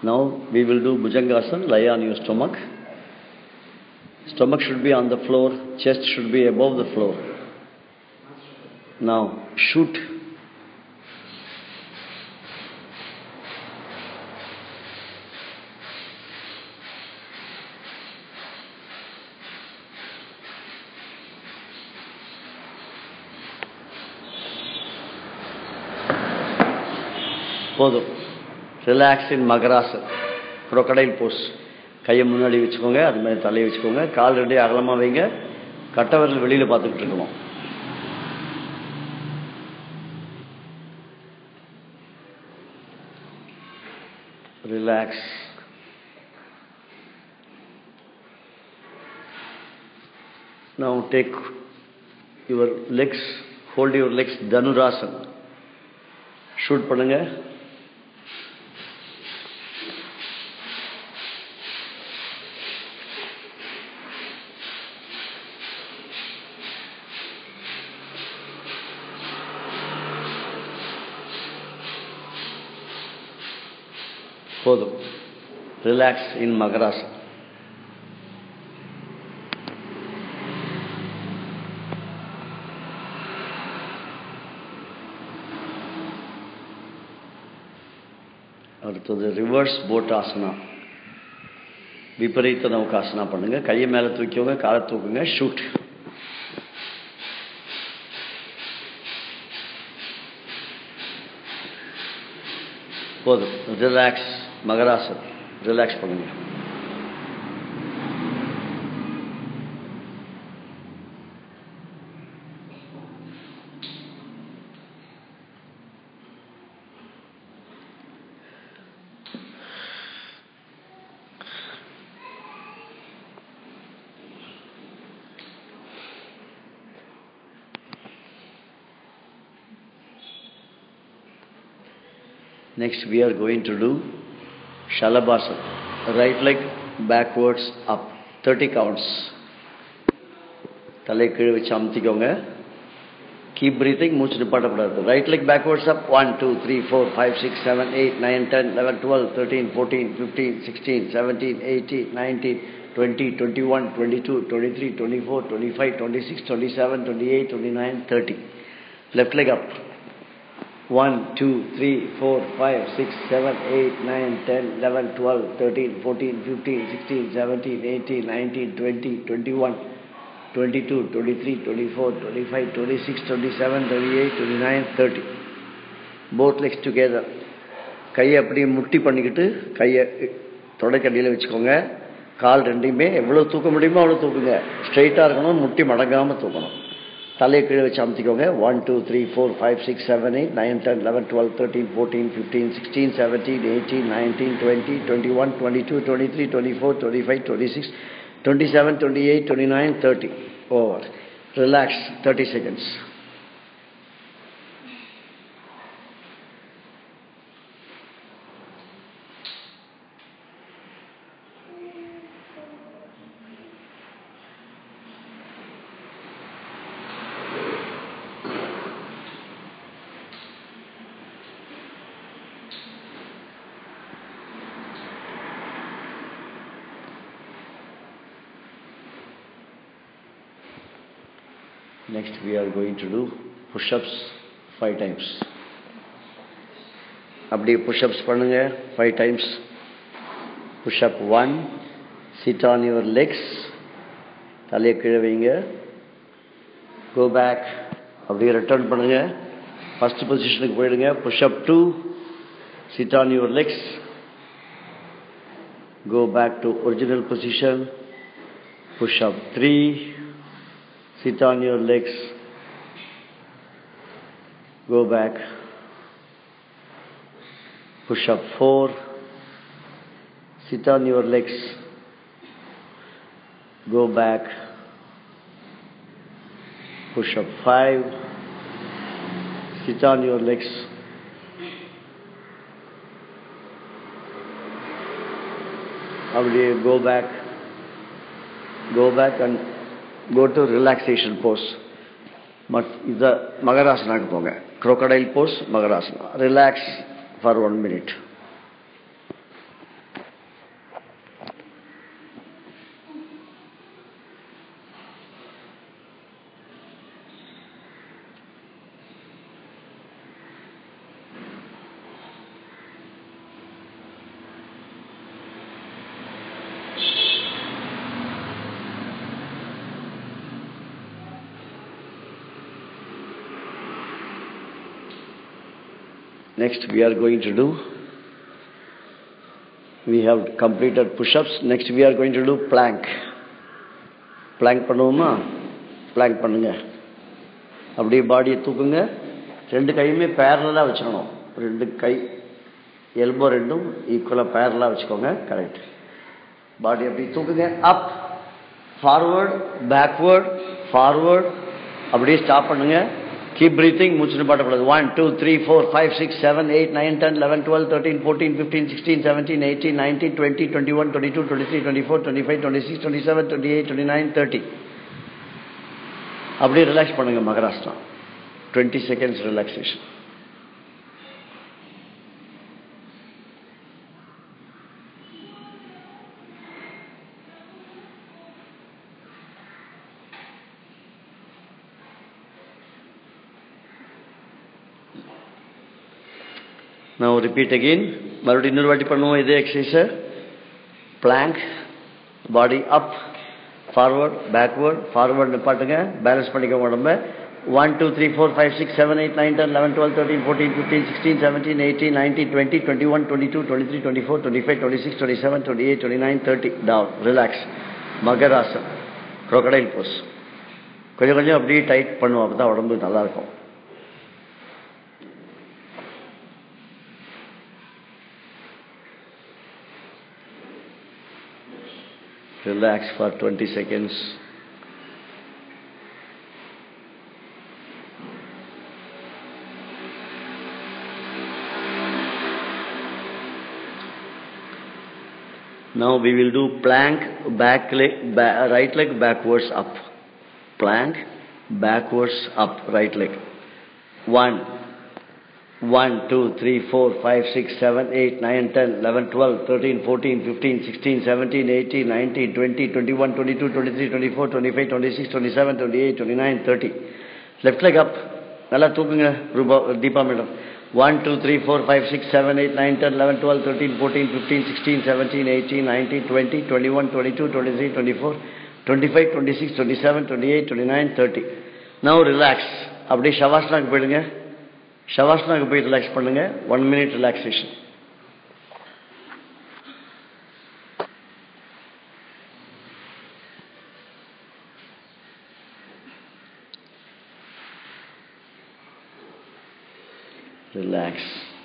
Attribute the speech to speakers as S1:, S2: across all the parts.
S1: Now we will do Bhujangasana, lie on your stomach. Stomach should be on the floor, chest should be above the floor. Now shoot. போதும் relax in makarasan crocodile pose கையை முன்னாடி வச்சுக்கோங்க அது மாதிரி தலையை வச்சுக்கோங்க கால் ரெண்டே அகலமாக வைங்க கட்டவர்கள் வெளியில் பார்த்துக்கிட்டு இருக்கணும் relax Now take your legs, hold your legs Dhanurasan. Shoot பண்ணுங்க போதும் ரிலாக்ஸ் இன் மகராசன் அடுத்தது ரிவர்ஸ் போட் ஆசனா விபரீத நௌகாசனா பண்ணுங்க கையை மேலே தூக்கிக்கோங்க காலை தூக்குங்க ஷூட் போதும் ரிலாக்ஸ் மகராசன் ரிலாக்ஸ் பண்ணுங்க Next we are going to do Shalabhasana. Right leg backwards up. 30 counts. தலை கீழே வச்சு அமுத்திக்கோங்க கீப் பிரீத்திங் மூச்சு நிப்பாட்டக்கூடாது right leg backwards up one two three four five six seven eight nine ten eleven twelve thirteen fourteen fifteen sixteen seventeen eighteen nineteen twenty twenty one twenty two twenty three twenty four twenty five twenty six twenty seven twenty eight twenty nine thirty left leg up 1, 2, 3, 4, 5, 6, 7, 8, 9, 10, 11, 12, 13, 14, 15, 16, 17, 18, 19, 20, 21, 22, 23, 24, 25, 26, 27, 28, 29, 30. Both legs together. கையை அப்படியே முட்டி பண்ணிக்கிட்டு கையை தொடைக்கடியில் வச்சுக்கோங்க கால் ரெண்டையுமே எவ்வளோ தூக்க முடியுமோ அவ்வளோ தூக்குங்க ஸ்ட்ரைட்டாக இருக்கணும் முட்டி மடங்காமல் தூக்கணும் தலையை கீழே வச்சு அமுத்திக்கோங்க one two three four five six seven eight nine ten eleven twelve thirteen fourteen fifteen sixteen seventeen eighteen nineteen twenty twenty one twenty two twenty three twenty four twenty five twenty six twenty seven twenty eight twenty nine thirty over relax thirty seconds Next we are going to do push-ups five times. அப்படியே push-ups பண்ணுங்க five times. Push-up one, sit on your legs, தலையை கீழே வைங்க go back, அப்படியே return பண்ணுங்க first பொசிஷனுக்கு போயிடுங்க push-up two, sit on your legs, go back to original position, push-up three, sit on your legs, go back, push up four, sit on your legs, go back, push up five, sit on your legs, அப்படியே go back, go back and go to relaxation pose. மத் இத மகராசனாக்கு போங்க crocodile pose makarasana relax for one minute Next we are going to do, we have completed push-ups. Next we are going to do plank. Plank பண்ணுவோமா plank பண்ணுங்க அப்படியே பாடியை தூக்குங்க ரெண்டு கையுமே பேரலாக வச்சுக்கணும் ரெண்டு கை எல்போ ரெண்டும் ஈக்குவலாக பேரலாக வச்சுக்கோங்க கரெக்ட் பாடி அப்படி தூக்குங்க அப் ஃபார்வர்ட் பேக்வேர்ட் ஃபார்வர்ட் அப்படியே ஸ்டாப் பண்ணுங்க கீப் பிரீத்திங் மூச்சு பாட்டக்கூடாது one two three four five six seven eight nine ten eleven twelve thirteen fourteen fifteen sixteen seventeen eighteen nineteen twenty twenty one twenty two twenty three twenty four twenty five twenty six twenty seven twenty eight twenty nine thirty அப்படியே relax பண்ணுங்க Maharashtra twenty seconds relaxation நான் repeat again மறுபடியும் இன்னொரு வாட்டி பண்ணுவோம் இதே எக்ஸசைஸை blank body up forward backward forward நிப்பாட்டுங்க balance பண்ணிக்கோங்க உடம்ப one two three four five six seven eight nine ten eleven twelve thirteen fourteen fifteen sixteen seventeen eighteen nineteen twenty twenty one twenty two twenty three twenty four twenty five twenty six twenty seven twenty eight twenty nine thirty down relax makarasan crocodile pose கொஞ்சம் கொஞ்சம் அப்படியே tight பண்ணுவோம் அப்போ தான் உடம்பு நல்லாயிருக்கும் Relax for 20 seconds. Now we will do plank, back leg, ba right leg backwards up. Plank, backwards up, right leg. One, one, two, three, four, five, six, seven, eight, nine, ten, eleven, twelve, thirteen, fourteen, fifteen, sixteen, seventeen, eighteen, nineteen, twenty, twenty-one, twenty-two, twenty-three, twenty-four, twenty-five, twenty-six, twenty-seven, twenty-eight, twenty-nine, thirty. Left leg up. நல்லா தூக்குங்க Rupa Deepa madam one two three four five six seven eight nine ten eleven twelve thirteen fourteen fifteen sixteen seventeen eighteen nineteen twenty twenty one twenty two twenty three twenty four twenty five twenty six twenty seven twenty eight twenty nine thirty no relax அப்படியே ஷவாஸ்னாக்கு போயிடுங்க ஷவாஸ்னாக்கு போய் relax பண்ணுங்க one minute relaxation Relax.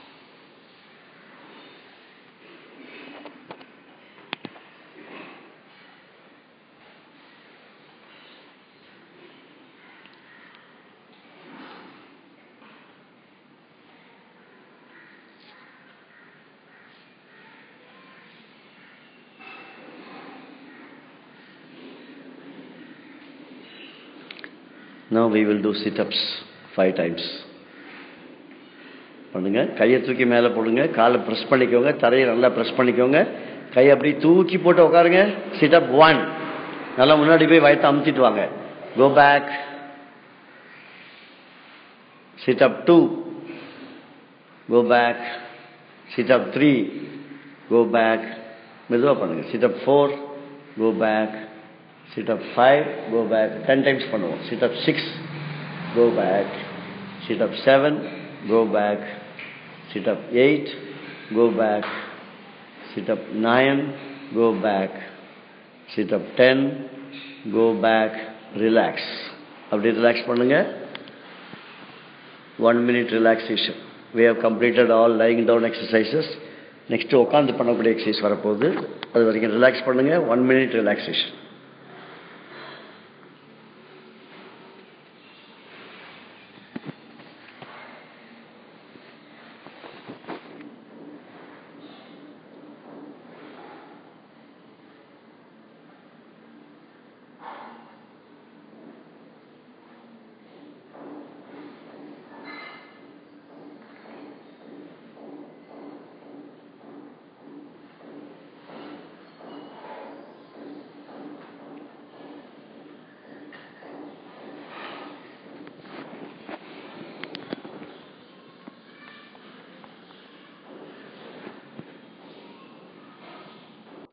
S1: Now we will do sit-ups five times. பண்ணுங்க கையை தூக்கி மேலே போடுங்க காலை ப்ரெஸ் பண்ணிக்கோங்க தரையை நல்லா ப்ரெஸ் பண்ணிக்கோங்க கையை அப்படி தூக்கி போட்டு உட்காருங்க சிட்-அப் ஒன் நல்லா முன்னாடி போய் வயத்தை அமுத்திட்டு வாங்க go back sit up two go back sit up three go back மெதுவாக பண்ணுங்க sit up four go back sit up five go back ten times பண்ணுவோம் sit up six go back sit up seven go back, sit up 8, go back, sit up 9, go back, sit up 10, go back, relax. அப்படி relax பண்ணுங்க one minute relaxation we have completed all lying down exercises next உட்காந்து பண்ணக்கூடிய exercise வரப்போகுது அது வரைக்கும் relax பண்ணுங்க one minute relaxation